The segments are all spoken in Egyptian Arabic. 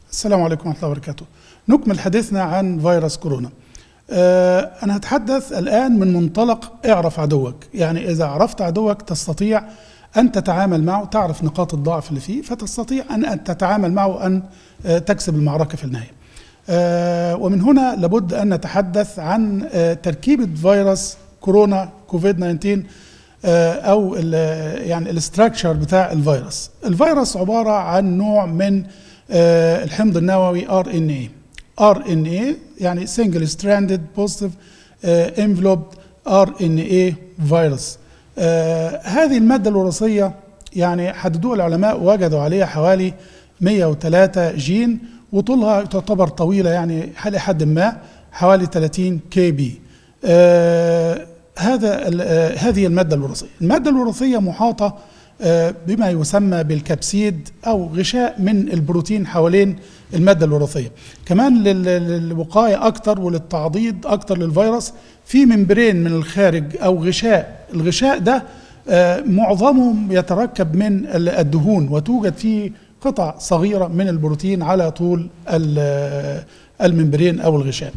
السلام عليكم ورحمة الله وبركاته نكمل حديثنا عن فيروس كورونا آه، أنا هتحدث الآن من منطلق اعرف عدوك يعني إذا عرفت عدوك تستطيع أن تتعامل معه تعرف نقاط الضعف اللي فيه فتستطيع أن تتعامل معه أن آه، تكسب المعركة في النهاية آه، ومن هنا لابد أن نتحدث عن آه، تركيبة فيروس كورونا كوفيد 19 آه، او ال- يعني الاستراكشر بتاع الفيروس الفيروس عباره عن نوع من آه، الحمض النووي ار ان اي ار ان اي يعني سنجل ستراندد بوزيتيف انفلوبد ار ان اي فيروس هذه الماده الوراثيه يعني حددوها العلماء وجدوا عليها حوالي 103 جين وطولها تعتبر طويله يعني لحد ما حوالي 30 كي بي آه، هذا ال- آه، هذه الماده الوراثيه الماده الوراثيه محاطه آه، بما يسمى بالكبسيد او غشاء من البروتين حوالين الماده الوراثيه كمان لل- للوقايه اكتر وللتعضيد اكتر للفيروس في ممبرين من الخارج او غشاء الغشاء ده آه، معظمه يتركب من ال- الدهون وتوجد فيه قطع صغيره من البروتين على طول ال- الممبرين او الغشاء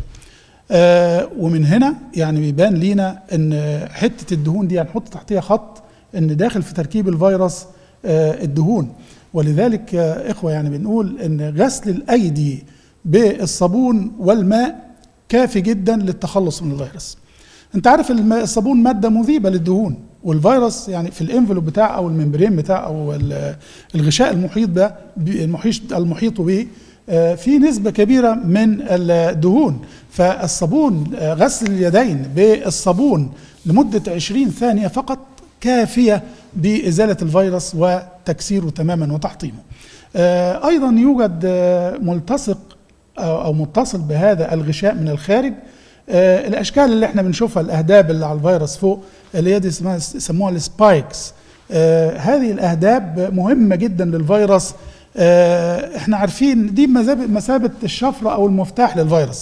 آه، ومن هنا يعني بيبان لينا ان حته الدهون دي هنحط تحتها خط ان داخل في تركيب الفيروس آه، الدهون ولذلك يا اخوه يعني بنقول ان غسل الايدي بالصابون والماء كافي جدا للتخلص من الفيروس انت عارف الم- الصابون ماده مذيبه للدهون والفيروس يعني في الانفلوب بتاع او الممبرين بتاع او ال- الغشاء المحيط ده ب- المحيط المحيط به آه، في نسبة كبيرة من الدهون فالصابون آه، غسل اليدين بالصابون لمدة 20 ثانية فقط كافية بإزالة الفيروس وتكسيره تماما وتحطيمه آه، أيضا يوجد آه، ملتصق أو أو متصل بهذا الغشاء من الخارج آه، الاشكال اللي احنا بنشوفها الاهداب اللي على الفيروس فوق اللي هي دي اسمها يسموها السبايكس آه، هذه الاهداب مهمه جدا للفيروس آه، احنا عارفين دي مثابه مثابه الشفره او المفتاح للفيروس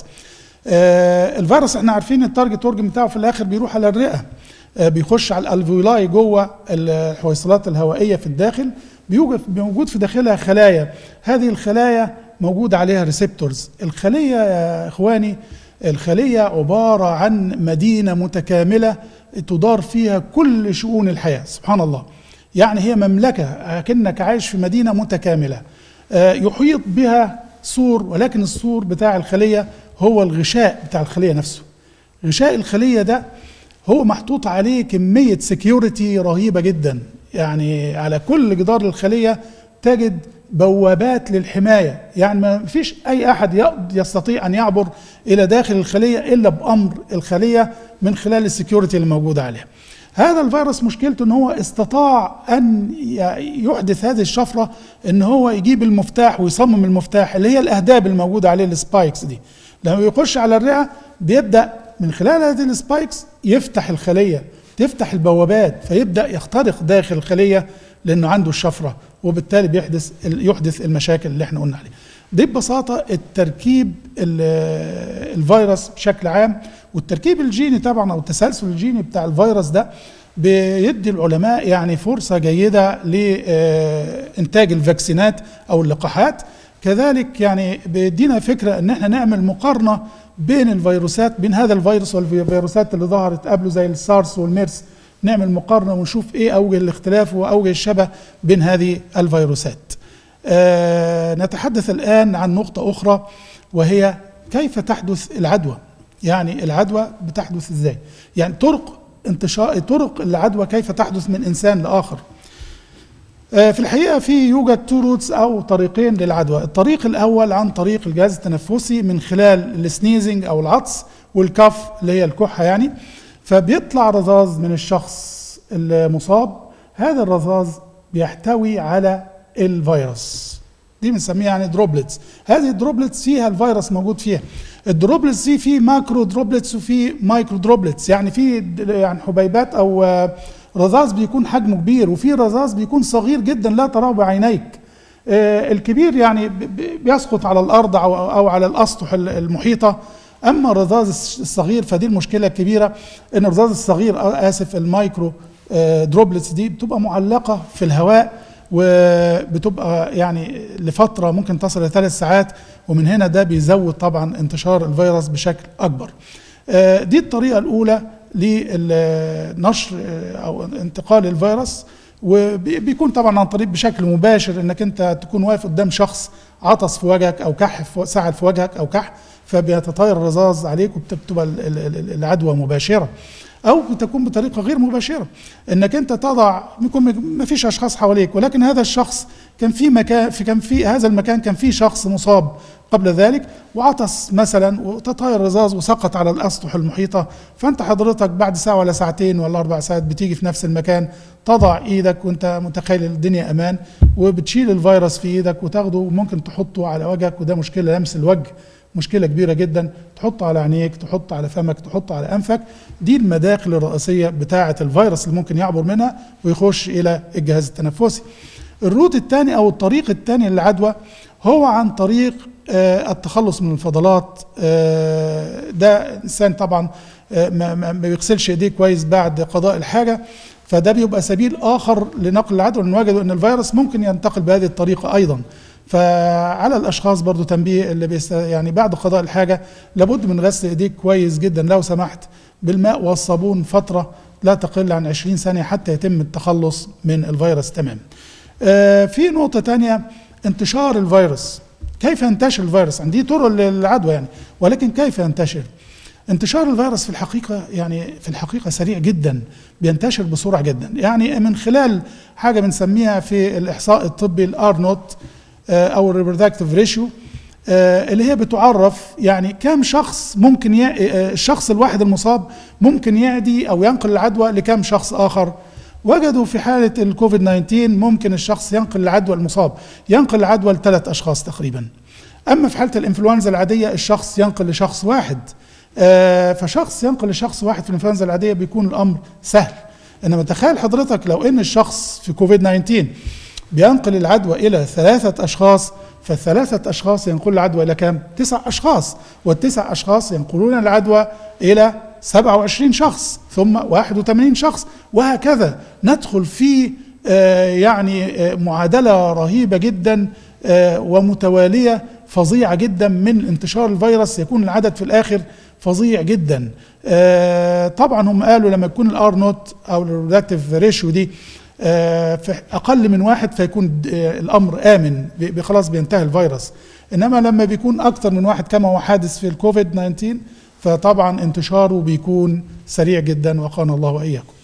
آه، الفيروس احنا عارفين التارجت اورجن بتاعه في الاخر بيروح على الرئه آه، بيخش على الالفيولاي جوه الحويصلات الهوائيه في الداخل بيوجد موجود في داخلها خلايا هذه الخلايا موجود عليها ريسبتورز الخليه يا اخواني الخليه عباره عن مدينه متكامله تدار فيها كل شؤون الحياه سبحان الله يعني هي مملكه اكنك عايش في مدينه متكامله آه، يحيط بها سور ولكن السور بتاع الخليه هو الغشاء بتاع الخليه نفسه غشاء الخليه ده هو محطوط عليه كميه سكيورتي رهيبه جدا يعني على كل جدار الخليه تجد بوابات للحمايه يعني ما فيش اي احد يقد- يستطيع ان يعبر الى داخل الخليه الا بامر الخليه من خلال السكيورتي اللي موجوده عليها هذا الفيروس مشكلته ان هو استطاع ان ي- يحدث هذه الشفره ان هو يجيب المفتاح ويصمم المفتاح اللي هي الاهداب الموجوده عليه السبايكس دي لما يخش على الرئه بيبدا من خلال هذه السبايكس يفتح الخليه تفتح البوابات فيبدا يخترق داخل الخليه لانه عنده الشفره وبالتالي بيحدث يحدث المشاكل اللي احنا قلنا عليها دي ببساطه التركيب ال- الفيروس بشكل عام والتركيب الجيني طبعا او التسلسل الجيني بتاع الفيروس ده بيدي العلماء يعني فرصه جيده لانتاج الفاكسينات او اللقاحات كذلك يعني بيدينا فكره ان احنا نعمل مقارنه بين الفيروسات بين هذا الفيروس والفيروسات اللي ظهرت قبله زي السارس والميرس نعمل مقارنه ونشوف ايه اوجه الاختلاف واوجه الشبه بين هذه الفيروسات. آه نتحدث الان عن نقطه اخرى وهي كيف تحدث العدوى؟ يعني العدوى بتحدث ازاي؟ يعني طرق انتشار طرق العدوى كيف تحدث من انسان لاخر. آه، في الحقيقه في يوجد تو روتس او طريقين للعدوى، الطريق الاول عن طريق الجهاز التنفسي من خلال السنيزنج او العطس والكف اللي هي الكحه يعني فبيطلع رذاذ من الشخص المصاب هذا الرذاذ بيحتوي على الفيروس دي بنسميها يعني دروبلتس هذه الدروبلتس فيها الفيروس موجود فيها الدروبلتس دي في ماكرو دروبلتس وفي مايكرو دروبلتس يعني في د- يعني حبيبات او آه، رذاذ بيكون حجمه كبير وفي رذاذ بيكون صغير جدا لا تراه بعينيك آه، الكبير يعني ب- ب- بيسقط على الارض او او على الاسطح ال- المحيطه اما الرذاذ الص- الصغير فدي المشكله الكبيره ان الرذاذ الصغير آه، اسف المايكرو آه، دروبلتس دي بتبقى معلقه في الهواء وبتبقى يعني لفتره ممكن تصل لثلاث ساعات ومن هنا ده بيزود طبعا انتشار الفيروس بشكل اكبر. آه، دي الطريقه الاولى لنشر آه، او انتقال الفيروس وبيكون طبعا عن طريق بشكل مباشر انك انت تكون واقف قدام شخص عطس في وجهك او كح في سعل في وجهك او كح فبيتطاير الرذاذ عليك وبتبقى ال- ال- ال- العدوى مباشره او بتكون بطريقه غير مباشره انك انت تضع يكون ما فيش اشخاص حواليك ولكن هذا الشخص كان في مكان في كان في هذا المكان كان في شخص مصاب قبل ذلك وعطس مثلا وتطاير رذاذ وسقط على الاسطح المحيطه فانت حضرتك بعد ساعه ولا ساعتين ولا اربع ساعات بتيجي في نفس المكان تضع ايدك وانت متخيل الدنيا امان وبتشيل الفيروس في ايدك وتاخده وممكن تحطه على وجهك وده مشكله لمس الوجه مشكلة كبيرة جدا تحط على عينيك تحط على فمك تحط على أنفك دي المداخل الرئيسية بتاعة الفيروس اللي ممكن يعبر منها ويخش إلى الجهاز التنفسي الروت الثاني أو الطريق الثاني للعدوى هو عن طريق آه، التخلص من الفضلات آه، ده إنسان طبعا آه، ما ما- ما بيغسلش إيديه كويس بعد قضاء الحاجة فده بيبقى سبيل آخر لنقل العدوى لأن وجدوا أن الفيروس ممكن ينتقل بهذه الطريقة أيضا فعلى الاشخاص برضو تنبيه اللي بيست يعني بعد قضاء الحاجه لابد من غسل ايديك كويس جدا لو سمحت بالماء والصابون فتره لا تقل عن 20 ثانيه حتى يتم التخلص من الفيروس تماما. آه في نقطه تانية انتشار الفيروس كيف ينتشر الفيروس؟ عندي طرق للعدوى يعني ولكن كيف ينتشر؟ انتشار الفيروس في الحقيقة يعني في الحقيقة سريع جدا بينتشر بسرعة جدا يعني من خلال حاجة بنسميها في الإحصاء الطبي الار نوت أو الريبرودكتيف ريشيو اللي هي بتعرف يعني كم شخص ممكن ي... آه، الشخص الواحد المصاب ممكن يعدي أو ينقل العدوى لكم شخص آخر وجدوا في حالة الكوفيد 19 ممكن الشخص ينقل العدوى المصاب ينقل العدوى لثلاث أشخاص تقريبا أما في حالة الإنفلونزا العادية الشخص ينقل لشخص واحد آه، فشخص ينقل لشخص واحد في الانفلونزا العاديه بيكون الامر سهل انما تخيل حضرتك لو ان الشخص في كوفيد 19 بينقل العدوى الى ثلاثه اشخاص فالثلاثه اشخاص ينقل العدوى الى كام؟ تسع اشخاص والتسع اشخاص ينقلون العدوى الى 27 شخص ثم 81 شخص وهكذا ندخل في آه، يعني آه، معادله رهيبه جدا آه، ومتواليه فظيعه جدا من انتشار الفيروس يكون العدد في الاخر فظيع جدا آه، طبعا هم قالوا لما يكون الار نوت او الريدكتيف ريشيو دي آه، في اقل من واحد فيكون آه، الامر امن بي- خلاص بينتهي الفيروس انما لما بيكون اكثر من واحد كما هو حادث في الكوفيد 19 فطبعا انتشاره بيكون سريع جدا وقانا الله واياكم